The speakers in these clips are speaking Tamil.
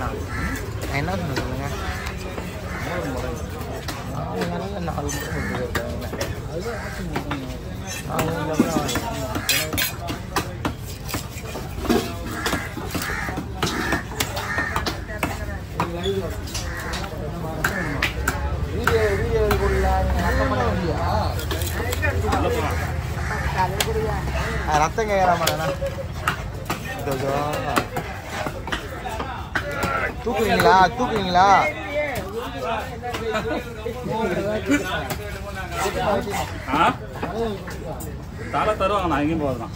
நான் என்ன சொன்ன சொல்லுங்க மூணு முறை நாலு நாளைக்கு நாலு முறை கொடுத்துட்டு இருக்காங்க நாலு நாளைக்கு வீடியோ வீடியோ கொடுக்கலாம் ரத்தம் பண்ண முடியா ரத்தம் கேட்கலாமாண்ணா தூக்குவீங்களா தூக்குவீங்களா ஆ தலை தருவாங்க நான் எங்கேயும் போகிறேன்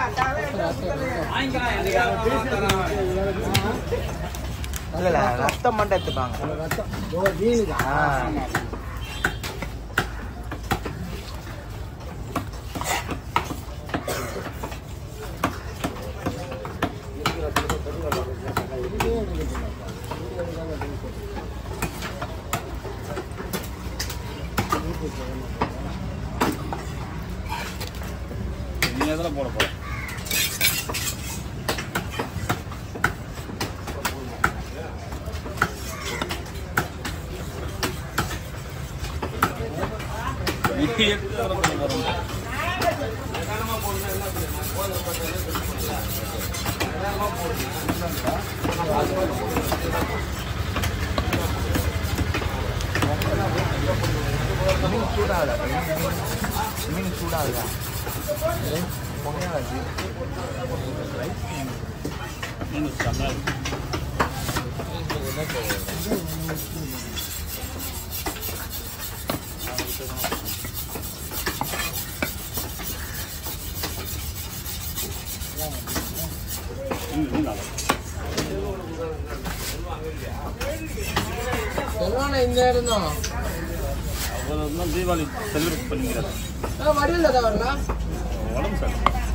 இல்ல இல்ல ரத்தம் மட்டும் எடுத்துப்பாங்க ஆ. நீ எதில் போட போகிற நீ எடுத்து எதில் போட போகிற மீன் சூடாகல மீன் சூடாகுதா புகையாச்சு மீன் செம்மையாக இருக்கு ம், மீன் நல்லா இருக்கு. செல்வானா இந்த இடம் தான் அவர் வந்து தீபாவளி செலிப்ரேட் பண்ணிக்கிறார் வடிவில் தான் வரலாம் உடம்பு சரி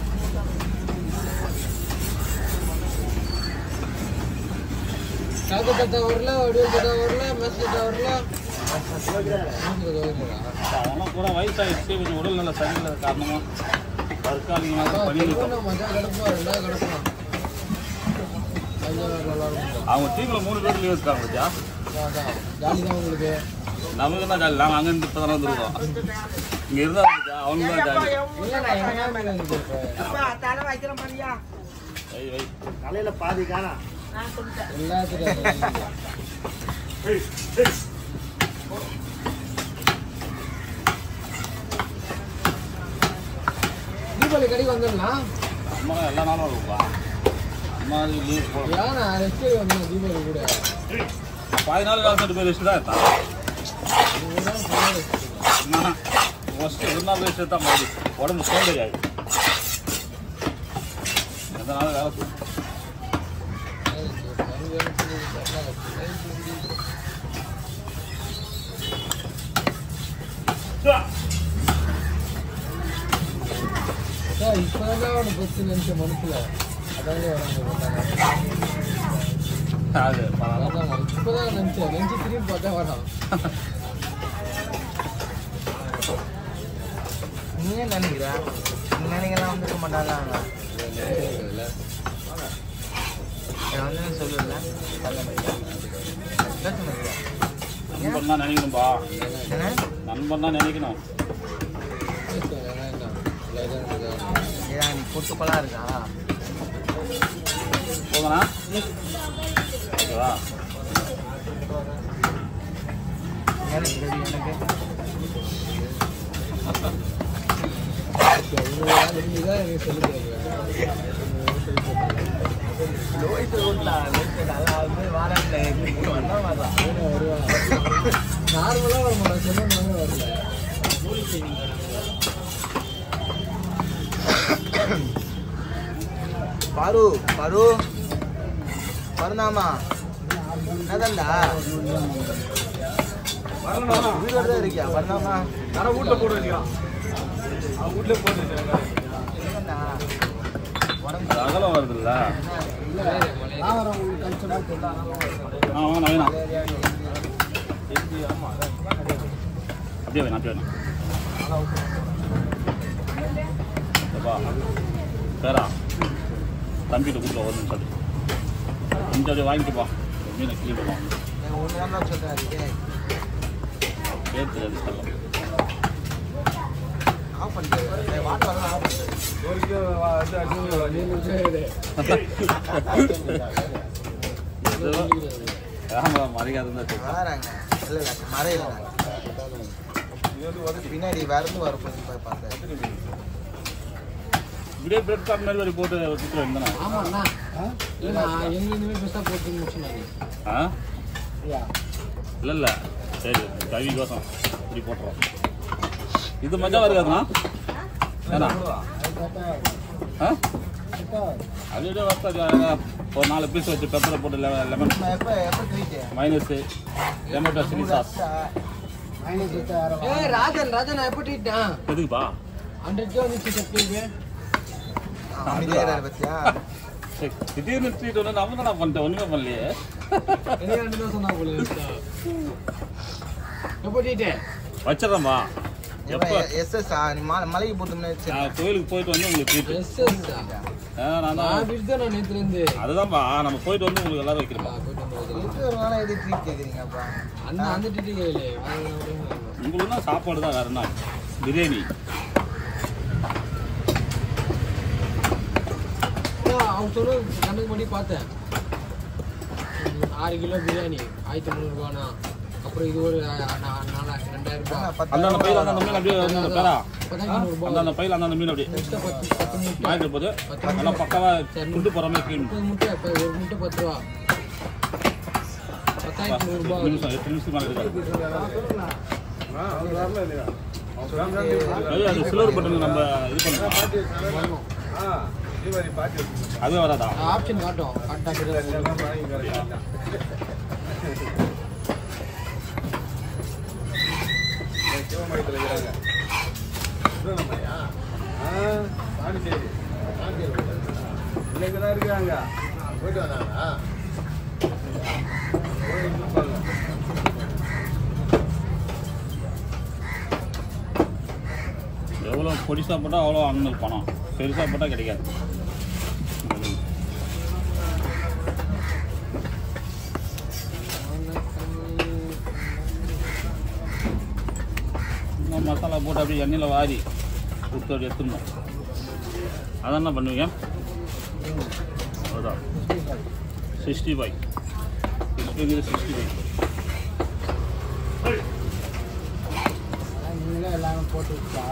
கல்கத்தா வரல வடிவில் தத்தா வரல மெஸ் தத்தா வரல மெஸ் வரல அவனும் கூட வயசாகிடுச்சு கொஞ்சம் உடல் நல்ல சரியில்லாத காரணமாக தற்காலிகமாக பண்ணியிருக்கோம் மஜா கிடப்பா ரெண்டா கிடப்பா கொஞ்சம் நல்லா இருக்கும் அவங்க டீமில் மூணு பேர் லீவ் இருக்காங்க பத்தியா ஜாலி தான் உங்களுக்கு நமக்கு தான் ஜாலி நாங்கள் அங்கேருந்து இப்போ தானே வந்துருக்கோம் இங்கே இருந்தால் பத்தியா அவங்க தான் ஜாலி இல்லை நான் எங்க மேலே இருந்து வை வை தலையில பாதி காணா எல்லாத்துக்கும் தீபாவளி கடைக்கு வந்துடலாம் அம்மா எல்லா நாளும் இருக்குப்பா அம்மா லீவ் போட ஏன் நான் ரெஸ்ட் வந்தேன் தீபாவளி கூட பாதி நாள் வேலை செட்டு போய் ரெஸ்ட் தான் எடுத்தான் ஒரு நாள் full ஆ rest. ஃபஸ்ட்டு ஒரு நாள் ரெஸ்ட் எடுத்தா மறுபடியும் உடம்பு சோம்பேறி ஆகிடும் எந்த நாளும் வேலை செய்யும் சார் இப்பதான் அவனை பத்து நிமிஷம் மனசுல அதாங்க வராங்க அது பரவாயில்ல அதான் இப்பதான் நினைச்சேன் நெஞ்சு திரும்பி பார்த்தா வேணாம் நீ ஏன் நினைக்கிற நீ நினைக்கலாம் வந்துருக்க மாட்டாங்க வந்து சொல்லல பேச மாட்டியா நண்பன் தான் நினைக்கணும்பா என்ன நண்பன் தான் நினைக்கணும் ஏதா நீ பொட்டுப்பலா இருக்கா போதுனா ஓகேவா எனக்கு தெரியும் எனக்கு லோய்த்து ரோட்ல லோய்த்து நல்லா வந்து வாரத்துல வந்தா வரலாம் நார்மலா வர மாட்டேன் சொன்னாங்க வரல பாரு பாரு பருந்தாமா என்னதான்டா வீடோட தான் இருக்கியா பருந்தாமா வீட்டுல போட்டு வச்சுக்கலாம் அவன் வீட்டுல போட்டு வச்சிருக்காங்க. என்னடா உடம்பு அது அகலம் வருதுல்ல நான் வரேன் உங்களுக்கு கல்ச்சரா போட்டேன் ஆ வாங்க வேணாம் அப்படியே வேணாம் அப்படியே வேணாம் அப்பா பேரா தம்பிகிட்ட கூப்பிட்டு ஒரு நிமிஷம் கொஞ்சம் அப்படியே வாங்கிக்கப்பா மீனை க்ளீன் பண்ணுவோம் நான் ஒன்று தான் சொல்கிறேன் அதுக்கு பேர் தெரியாது சொல்லும் ஆஃப் பண்ணிட்டு வாட்டர் வந்து ஆஃப் பண்ணிட்டு ஒரு கிலோ வா- இது அடிச்சு இது ஆமாம் மறைக்காது தான் சரி வராங்க இல்லை இல்லை மறையில இது வந்து உதச்சி பின்னாடி வரந்து வர போய் போய் பார்த்தேன் இப்படியே பிரெட் கார்ட் மாதிரி வரி போட்டு சுற்று வேண்டாம் ஆமாண்ணா இல்லைண்ணா எங்கேயுமே பெருசாக போட்டு முடிச்சுனாங்க ஆ இல்லை இல்லை சரி கவி கோசம் இப்படி போட்டுருவோம் இது மஜா இருக்காதுண்ணா ஏண்ணா ஆ அது எப்படியோ வசதி ஒரு நாலு பீஸ் வச்சு பெப்பரை போட்டு லெமன் நம்ம எப்போ எப்போ treat minus tomato chilli sauce ஏ ராஜன் ராஜன் நான் எப்போ ட்ரீட்டேன் எதுக்குப்பா ஹண்ட்ரட் கே வந்துச்சு செப்டிக்கு அமைதியாக பத்தியா சரி, திடீர்னு ட்ரீட் ஒன்று நம்ம தான் பண்ணிட்டேன் ஒன்றுமே பண்ணலையே என்ன ரெண்டு தான் சொன்னா போல எப்போ ட்ரீட்டேன் வச்சிடறேன்பா எப்போ எஸ்எஸ் மலைக்கு போட்டோம்னு வச்சு நான் கோயிலுக்கு போயிட்டு வந்து உங்களுக்கு ட்ரீட் எஸ் எஸ் நான் நான் தான் விட்டு தான் நான் நேற்றுலேருந்து அதுதான்ப்பா நம்ம போயிட்டு வந்து உங்களுக்கு எல்லாரும் வைக்கிறோம் போயிட்டு வந்து எது ஒரு நாள் எது ட்ரீட் கேட்குறீங்க அப்பா அந்த அந்த ட்ரீட்டு கேட்கல உங்களுக்கு தான் சாப்பாடு தான் வேறு என்ன பிரியாணி அவங்க சொல்ல கணக்கு பண்ணி பார்த்தேன் ம், ஆறு கிலோ பிரியாணி ஆயிரத்தி முந்நூறுபாண்ணா அப்புறம் இது ஒரு அஹ், நா- நாலா ரெண்டாயிரம் ரூபாய் அந்தந்த பையில அந்தந்த மீன் அப்படியே அந்தந்த பேரா பத்தாயிரத்தி ஐநூறுபா அந்தந்த பையில அந்தந்த மீன் அப்படியே முட்டை பத்து பத்து முட்டை வாங்கிட்டு போது நல்லா பக்காவா துண்டு போகிற மாதிரி க்ளீன் முப்பது முட்டை இப்போ ஒரு முட்டை பத்து ரூபா பத்தாயிரத்தி நூறுரூபா எட்டு நிமிஷம் எட்டு நிமிஷம் மேலே இருக்காது ஆ, அவங்க வரல இல்லையா அவங்க வரல அது அது சில்வர் பட்டன் நம்ம இது பண்ணலாம் ஆ தீபாவளி பாட்டி வச்சுருக்கேன் அது வராதா ஆப்ஷன் காட்டும் காட்டாக்கிறது எல்லாம் வாங்கி கரெக்டாக சிவமயத்தில் இருக்கிறாங்க சிவகங்கையா? ஆ பாண்டிச்சேரி இல்லைங்க தான் இருக்கிறாங்க போயிட்டு வந்தாங்களா போயிட்டு இருப்பாங்க எவ்வளோ பொடிசா போட்டால் அவ்வளோ அண்ணனுக்கு பணம் பெருசாக போட்டால் கிடைக்காது இன்னும் மசாலா போட்டு அப்படியே எண்ணெயில் வாரி கொடுத்து அப்படி எடுத்துடணும் அதான் என்ன பண்ணுவீங்க அதான் சிக்ஸ்டி ஃபைவ் சிக்ஸ்டிங்கிறது சிக்ஸ்டி ஃபைவ் நீங்களே எல்லாரும் போட்டு வச்சா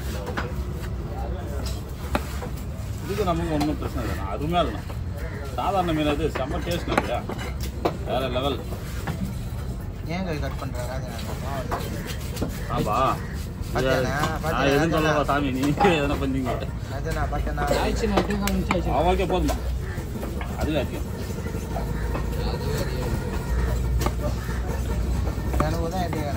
இதுக்கு நமக்கு ஒன்றும் பிரச்சனை இல்லை அருமையாக இருக்கணும் சாதாரண மீன் அது செம்ம டேஸ்ட் இல்லையா வேறு லெவல் ஏன் கை கட் பண்ணுறேன் ஆம்பா பாத்தியாண்ணா? நான் எதுவும் சொல்லவா சாமி நீ எதனா பண்ணீங்க அது நான் பார்த்தேன்னா ஆயிடுச்சு நான் டூ காமிச்சு ஆயிடுச்சு அவங்களுக்கே போதுமா அதுவே அதிகம் எனக்கு தான் எப்படி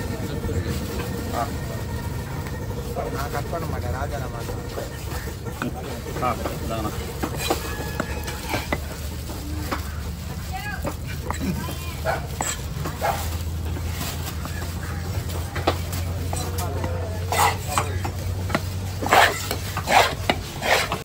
ஆ நான் கட் பண்ண மாட்டேன் ராஜா நான் மாட்டேன் ஆ இந்தாங்கண்ணா ஆ